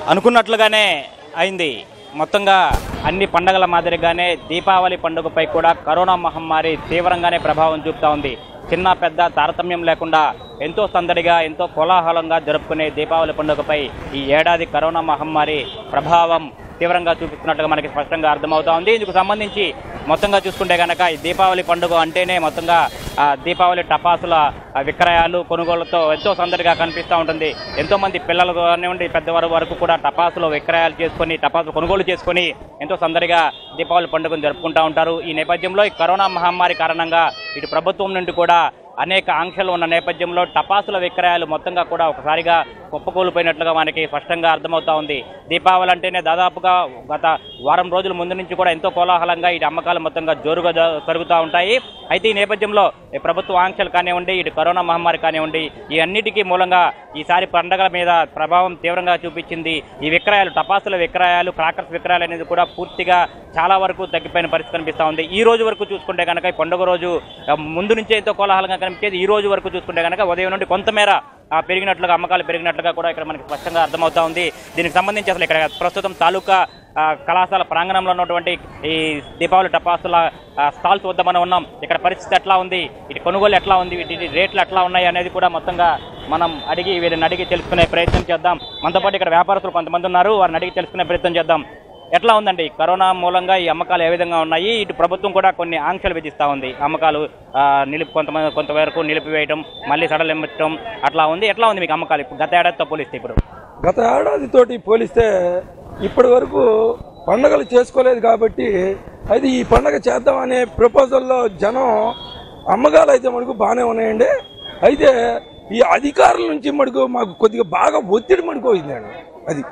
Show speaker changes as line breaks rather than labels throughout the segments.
అనుకున్నట్లుగానే అయింది మొత్తంగా అన్ని పండగల మాదిరిగానే దీపావళి పండుగపై కూడా కరోనా మహమ్మారి తీవ్రంగానే ప్రభావం చూపుతా ఉంది చిన్న పెద్ద తారతమ్యం లేకుండా ఎంతో సందడిగా ఎంతో కోలాహలంగా జరుపుకునే దీపావళి పండుగపై ఈ ఏడాది కరోనా మహమ్మారి ప్రభావం తీవ్రంగా చూపిస్తున్నట్లుగా మనకి స్పష్టంగా అర్థమవుతా ఉంది ఇందుకు సంబంధించి మొత్తంగా చూసుకుంటే కనుక ఈ దీపావళి పండుగ అంటేనే మొత్తంగా ఆ, దీపావళి టపాసుల ఆ, విక్రయాలు కొనుగోళ్లతో ఎంతో సందడిగా కనిపిస్తూ ఉంటుంది ఎంతో మంది పిల్లలు కానివ్వండి పెద్దవారి వరకు కూడా టపాసులు విక్రయాలు చేసుకొని టపాసులు కొనుగోలు చేసుకొని ఎంతో సందడిగా దీపావళి పండుగను జరుపుకుంటూ ఉంటారు ఈ నేపథ్యంలో ఈ కరోనా మహమ్మారి కారణంగా ఇటు ప్రభుత్వం నుండి కూడా అనేక ఆంక్షలు ఉన్న నేపథ్యంలో టపాసుల విక్రయాలు మొత్తంగా కూడా ఒకసారిగా కుప్పకూలిపోయినట్లుగా మనకి స్పష్టంగా అర్థమవుతా ఉంది దీపావళి అంటేనే దాదాపుగా గత వారం రోజుల ముందు నుంచి కూడా ఎంతో కోలాహలంగా ఈ అమ్మకాలు మొత్తంగా జోరుగా జ- జరుగుతూ ఉంటాయి అయితే ఈ నేపథ్యంలో ఈ ప్రభుత్వ ఆంక్షలు కానివ్వండి ఇటు కరోనా మహమ్మారి కానివ్వండి ఈ అన్నిటికీ మూలంగా ఈసారి పండగల మీద ప్రభావం తీవ్రంగా చూపించింది ఈ విక్రయాలు టపాసుల విక్రయాలు క్రాకర్స్ విక్రయాలు అనేది కూడా పూర్తిగా చాలా వరకు తగ్గిపోయిన పరిస్థితి కనిపిస్తూ ఉంది ఈ రోజు వరకు చూసుకుంటే కనుక ఈ పండుగ రోజు ఆ, ముందు నుంచే ఎంతో కోలాహలంగా కనిపించేది ఈ రోజు వరకు చూసుకుంటే కనుక ఉదయం నుండి కొంతమేర ఆ, పెరిగినట్లుగా అమ్మకాలు పెరిగినట్లుగా కూడా ఇక్కడ మనకి స్పష్టంగా అర్థమవుతా ఉంది దీనికి సంబంధించి అసలు ఇక్కడ ప్రస్తుతం తాలూకా ఆ, కళాశాల ప్రాంగణంలో ఉన్నటువంటి ఈ దీపావళి టపాసుల ఆ, స్టాల్స్ వద్ద మనం ఉన్నాం ఇక్కడ పరిస్థితి ఎట్లా ఉంది ఇటు కొనుగోలు ఎట్లా ఉంది వీటి రేట్లు ఎట్లా ఉన్నాయి అనేది కూడా మొత్తంగా మనం అడిగి వీరిని అడిగి తెలుసుకునే ప్రయత్నం చేద్దాం మనతో పాటు ఇక్కడ వ్యాపారస్తులు కొంతమంది ఉన్నారు వారిని అడిగి తెలుసుకునే ప్రయత్నం చేద్దాం ఎట్లా ఉందండి కరోనా మూలంగా ఈ అమ్మకాలు ఏ విధంగా ఉన్నాయి ఇటు ప్రభుత్వం కూడా కొన్ని ఆంక్షలు విధిస్తూ ఉంది అమ్మకాలు ఆ, నిలిపి కొంతమంది కొంతవరకు నిలిపివేయటం మళ్ళీ సడలించడం అట్లా ఉంది ఎట్లా ఉంది మీకు అమ్మకాలు ఇప్పుడు గత ఏడాదితో పోలిస్తే ఇప్పుడు
గత ఏడాదితోటి పోలిస్తే ఇప్పటి వరకు పండగలు చేసుకోలేదు కాబట్టి అది ఈ పండగ చేద్దామనే ప్రపోజల్లో జనం అమ్మకాలు అయితే మటుకు బాగానే ఉన్నాయండి అయితే ఈ అధికారుల నుంచి మటుకు మాకు కొద్దిగా బాగా ఒత్తిడి మటుకు అయిందండి అది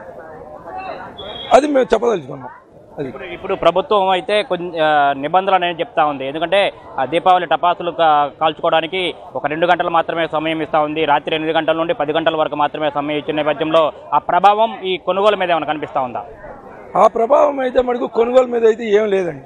అది మేము చెప్పదలుచుకున్నాం అది
ఇప్పుడు ఇప్పుడు ప్రభుత్వం అయితే కొన్ని ఆ, నిబంధనలు అనేది చెప్తా ఉంది ఎందుకంటే ఆ దీపావళి టపాసులు కా- కాల్చుకోవడానికి ఒక రెండు గంటలు మాత్రమే సమయం ఇస్తా ఉంది రాత్రి ఎనిమిది గంటల నుండి పది గంటల వరకు మాత్రమే సమయం ఇచ్చిన నేపథ్యంలో ఆ ప్రభావం ఈ కొనుగోలు మీద ఏమైనా కనిపిస్తా ఉందా
ఆ ప్రభావం అయితే మటుకు కొనుగోలు మీద అయితే ఏం లేదండి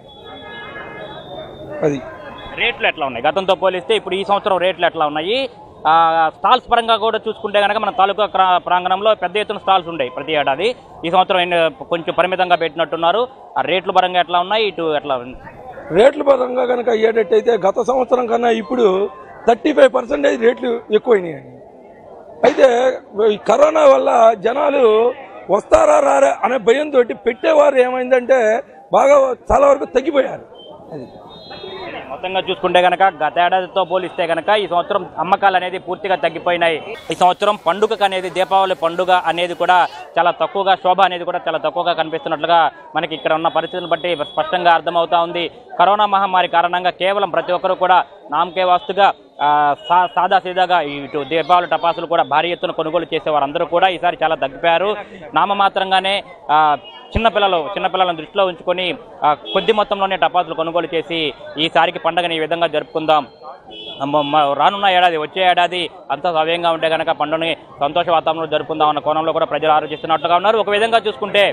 అది
రేట్లు ఎట్లా ఉన్నాయి గతంతో పోలిస్తే ఇప్పుడు ఈ సంవత్సరం రేట్లు ఎట్లా ఉన్నాయి ఆ, స్టాల్స్ పరంగా కూడా చూసుకుంటే కనుక మన తాలూకా క్రా- ప్రాంగణంలో పెద్ద ఎత్తున స్టాల్స్ ఉన్నాయి ప్రతి ఏడాది ఈ సంవత్సరం ఎన్ని- కొంచెం పరిమితంగా పెట్టినట్టున్నారు ఆ రేట్లు పరంగా ఎట్లా ఉన్నాయి ఇటు ఎట్లా ఉంది
రేట్ల పరంగా కనుక అయ్యేటట్టయితే గత సంవత్సరం కన్నా ఇప్పుడు థర్టీ ఫైవ్ పర్సెంటేజ్ రేట్లు ఎక్కువైనాయండి అయితే ఈ కరోనా వల్ల జనాలు వస్తారా రారా అనే భయంతో పెట్టేవారు ఏమైందంటే బాగా చాలా వరకు తగ్గిపోయారు అది
మొత్తంగా చూసుకుంటే కనుక గత ఏడాదితో పోలిస్తే కనుక ఈ సంవత్సరం అమ్మకాలు అనేది పూర్తిగా తగ్గిపోయినాయి ఈ సంవత్సరం పండుగకు అనేది దీపావళి పండుగ అనేది కూడా చాలా తక్కువగా శోభ అనేది కూడా చాలా తక్కువగా కనిపిస్తున్నట్లుగా మనకి ఇక్కడ ఉన్న పరిస్థితులను బట్టి స్పష్టంగా అర్థమవుతా ఉంది కరోనా మహమ్మారి కారణంగా కేవలం ప్రతి ఒక్కరు కూడా నామకే వాస్తుగా ఆ, సా సాదా సీదాగా ఇటు దీపావళి టపాసులు కూడా భారీ ఎత్తున కొనుగోలు చేసే వారందరూ కూడా ఈసారి చాలా తగ్గిపోయారు నామమాత్రంగానే ఆ, చిన్నపిల్లలు చిన్నపిల్లలను దృష్టిలో ఉంచుకొని ఆ, కొద్ది మొత్తంలోనే టపాసులు కొనుగోలు చేసి ఈసారికి పండుగని ఈ విధంగా జరుపుకుందాం మ- మ- రానున్న ఏడాది వచ్చే ఏడాది అంతా సవ్యంగా ఉంటే కనుక పండుగని సంతోష వాతావరణంలో జరుపుకుందాం అన్న కోణంలో కూడా ప్రజలు ఆలోచిస్తున్నట్టుగా ఉన్నారు ఒక విధంగా చూసుకుంటే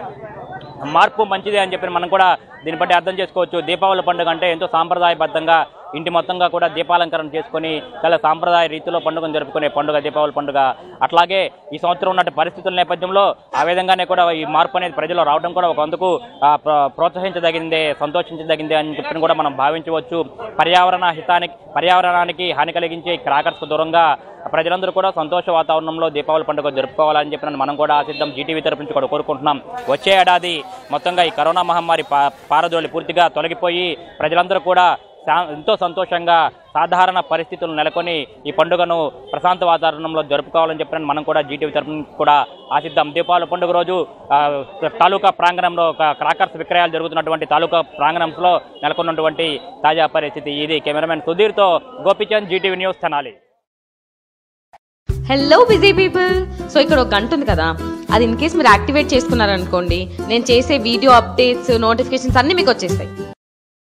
మార్పు మంచిదే అని చెప్పి మనం కూడా దీన్ని బట్టి అర్థం చేసుకోవచ్చు దీపావళి పండుగ అంటే ఎంతో సాంప్రదాయబద్ధంగా ఇంటి మొత్తంగా కూడా దీపాలంకరణ చేసుకొని చాలా సాంప్రదాయ రీతిలో పండుగను జరుపుకునే పండుగ దీపావళి పండుగ అట్లాగే ఈ సంవత్సరం ఉన్నటువంటి పరిస్థితుల నేపథ్యంలో ఆ విధంగానే కూడా ఈ మార్పు అనేది ప్రజలు రావడం కూడా ఒక అందుకు ఆ, ప్ర- ప్రోత్సహించదగిందే సంతోషించదగిందే అని చెప్పి కూడా మనం భావించవచ్చు పర్యావరణ హితానికి పర్యావరణానికి హాని కలిగించే క్రాకర్స్ దూరంగా ప్రజలందరూ కూడా సంతోష వాతావరణంలో దీపావళి పండుగ జరుపుకోవాలని చెప్పి మనం కూడా ఆశిద్దాం జీటీవీ తరపు నుంచి కూడా కోరుకుంటున్నాం వచ్చే ఏడాది మొత్తంగా ఈ కరోనా మహమ్మారి పా పారదోలి పూర్తిగా తొలగిపోయి ప్రజలందరూ కూడా సా- ఎంతో సంతోషంగా సాధారణ పరిస్థితులు నెలకొని ఈ పండుగను ప్రశాంత వాతావరణంలో జరుపుకోవాలని చెప్పి మనం కూడా జీటీవీ తరపు నుంచి కూడా ఆశిద్దాం దీపావళి పండుగ రోజు ఆ, తాలూకా ప్రాంగణంలో ఒక క్రాకర్స్ విక్రయాలు జరుగుతున్నటువంటి తాలూకా ప్రాంగణంలో నెలకొన్నటువంటి తాజా పరిస్థితి ఇది కెమెరామెన్ సుధీర్తో Gopichand G TV news Tenali
hello busy people so ఇక్కడ ఒక గంట ఉంది కదా అది ఇన్ కేస్ మీరు యాక్టివేట్ చేసుకున్నారనుకోండి నేను చేసే వీడియో అప్డేట్స్ నోటిఫికేషన్స్ అన్నీ మీకు వచ్చేస్తాయి